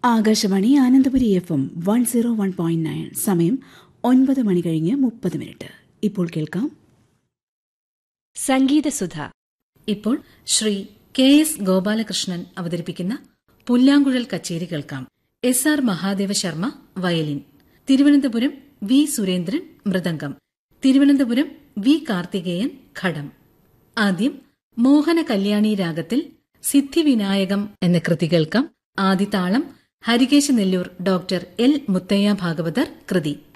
Akashvani Anandapuri F M one zero one point nine സമയം ഒൻപത് മണി കഴിഞ്ഞ് മുപ്പത് മിനിറ്റ് ഇപ്പോൾ കേൾക്കാം സംഗീതസുധ ഇപ്പോൾ ശ്രീ കെ എസ് ഗോപാലകൃഷ്ണൻ അവതരിപ്പിക്കുന്ന പുല്ലാങ്കുഴൽ കച്ചേരി കേൾക്കാം S R Mahadeva Sharma violin Thiruvananthapuram V Surendran mridangam Thiruvananthapuram V Karthikeyan ghatam ആദ്യം മോഹന കല്യാണി രാഗത്തിൽ സിദ്ധിവിനായകം എന്ന കൃതി കേൾക്കാം ആദിതാളം Harikesanallur doctor L Muthiah Bhagavatar കൃതി